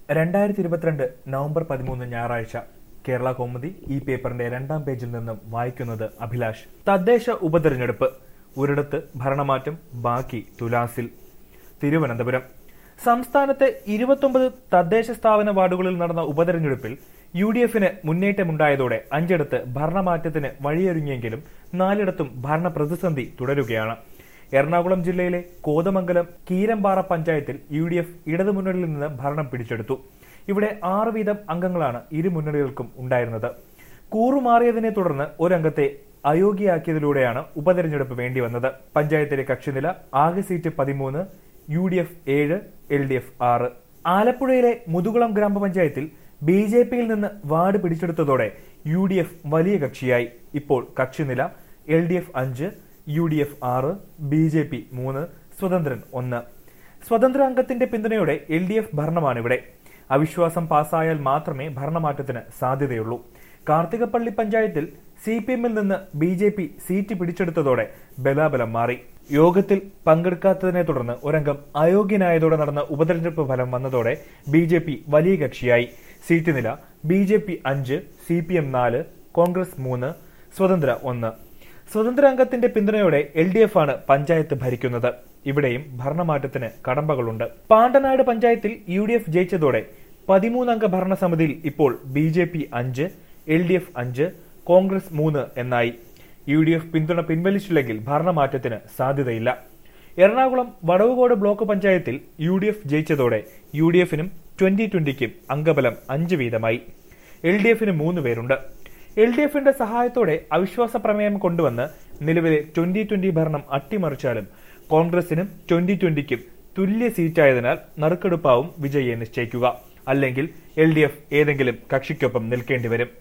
രണ്ടായിരത്തി ഇരുപത്തിരണ്ട് നവംബർ പതിമൂന്ന് ഞായറാഴ്ച കേരള കൗമുദി ഈ പേപ്പറിന്റെ രണ്ടാം പേജിൽ നിന്നും വായിക്കുന്നത് അഭിലാഷ് തദ്ദേശ ഉപതെരഞ്ഞെടുപ്പ് ഒരിടത്ത് ഭരണമാറ്റം ബാക്കി തുലാസിൽ തിരുവനന്തപുരം സംസ്ഥാനത്തെ ഇരുപത്തൊമ്പത് തദ്ദേശ സ്ഥാപന വാർഡുകളിൽ നടന്ന ഉപതെരഞ്ഞെടുപ്പിൽ യു ഡി എഫിന് മുന്നേറ്റമുണ്ടായതോടെ അഞ്ചിടത്ത് ഭരണമാറ്റത്തിന് വഴിയൊരുങ്ങിയെങ്കിലും നാലിടത്തും ഭരണ പ്രതിസന്ധി തുടരുകയാണ് എറണാകുളം ജില്ലയിലെ കോതമംഗലം കീരമ്പാറ പഞ്ചായത്തിൽ യു ഡി എഫ് ഇടതുമുന്നണിയിൽ നിന്ന് ഭരണം പിടിച്ചെടുത്തു ഇവിടെ ആറ് വീതം അംഗങ്ങളാണ് ഇരു മുന്നണികൾക്കും ഉണ്ടായിരുന്നത് കൂറുമാറിയതിനെ തുടർന്ന് ഒരംഗത്തെ അയോഗ്യയാക്കിയതിലൂടെയാണ് ഉപതെരഞ്ഞെടുപ്പ് വേണ്ടിവന്നത് പഞ്ചായത്തിലെ കക്ഷിനില ആകെ സീറ്റ് പതിമൂന്ന് യു ഡി എഫ് ഏഴ് എൽ ഡി എഫ് ആറ് ആലപ്പുഴയിലെ മുതുകുളം ഗ്രാമപഞ്ചായത്തിൽ ബി ജെ പിയിൽ നിന്ന് വാർഡ് പിടിച്ചെടുത്തതോടെ യു ഡി എഫ് വലിയ കക്ഷിയായി ഇപ്പോൾ കക്ഷിനില എൽ ഡി എഫ് അഞ്ച് യു ഡി എഫ് ആറ് ബി ജെ പി മൂന്ന് സ്വതന്ത്രൻ ഒന്ന് സ്വതന്ത്ര അംഗത്തിന്റെ പിന്തുണയോടെ എൽ ഡി എഫ് ഭരണമാണിവിടെ അവിശ്വാസം പാസ്സായാൽ മാത്രമേ ഭരണമാറ്റത്തിന് സാധ്യതയുള്ളൂ കാർത്തികപ്പള്ളി പഞ്ചായത്തിൽ സി പി എമ്മിൽ നിന്ന് ബി ജെ പി സീറ്റ് പിടിച്ചെടുത്തതോടെ ബലാബലം മാറി യോഗത്തിൽ പങ്കെടുക്കാത്തതിനെ തുടർന്ന് ഒരംഗം അയോഗ്യനായതോടെ നടന്ന ഉപതെരഞ്ഞെടുപ്പ് ഫലം വന്നതോടെ ബി ജെ പി വലിയ കക്ഷിയായി സീറ്റ് നില ബി ജെ പി അഞ്ച് സി പി എം നാല് കോൺഗ്രസ് മൂന്ന് സ്വതന്ത്ര ഒന്ന് സ്വതന്ത്ര അംഗത്തിന്റെ പിന്തുണയോടെ എൽ ഡി എഫ് ആണ് പഞ്ചായത്ത് ഭരിക്കുന്നത് ഇവിടെയും ഭരണമാറ്റത്തിന് കടമ്പകളുണ്ട് പാണ്ടനാട് പഞ്ചായത്തിൽ യു ഡി എഫ് ജയിച്ചതോടെ പതിമൂന്നംഗ ഭരണസമിതിയിൽ ഇപ്പോൾ ബി ജെ പി അഞ്ച് എൽ ഡി എഫ് അഞ്ച് കോൺഗ്രസ് മൂന്ന് എന്നായി യു ഡി എഫ് പിന്തുണ പിൻവലിച്ചില്ലെങ്കിൽ ഭരണമാറ്റത്തിന് സാധ്യതയില്ല എറണാകുളം വടവുകോട് ബ്ലോക്ക് പഞ്ചായത്തിൽ യു ഡി എഫ് ജയിച്ചതോടെ യു ഡി എഫിനും ട്വന്റി ട്വന്റിക്കും അംഗബലം അഞ്ച് വീതമായി എൽ ഡി എഫിന് മൂന്ന് പേരുണ്ട് എൽ ഡി എഫിന്റെ സഹായത്തോടെ അവിശ്വാസ പ്രമേയം കൊണ്ടുവന്ന് നിലവിലെ ട്വന്റി ട്വന്റി ഭരണം അട്ടിമറിച്ചാലും കോൺഗ്രസിനും ട്വന്റി ട്വന്റിക്കും തുല്യ സീറ്റായതിനാൽ നറുക്കെടുപ്പാവും വിജയെ നിശ്ചയിക്കുക അല്ലെങ്കിൽ എൽ ഡി എഫ് ഏതെങ്കിലും കക്ഷിക്കൊപ്പം നിൽക്കേണ്ടി വരും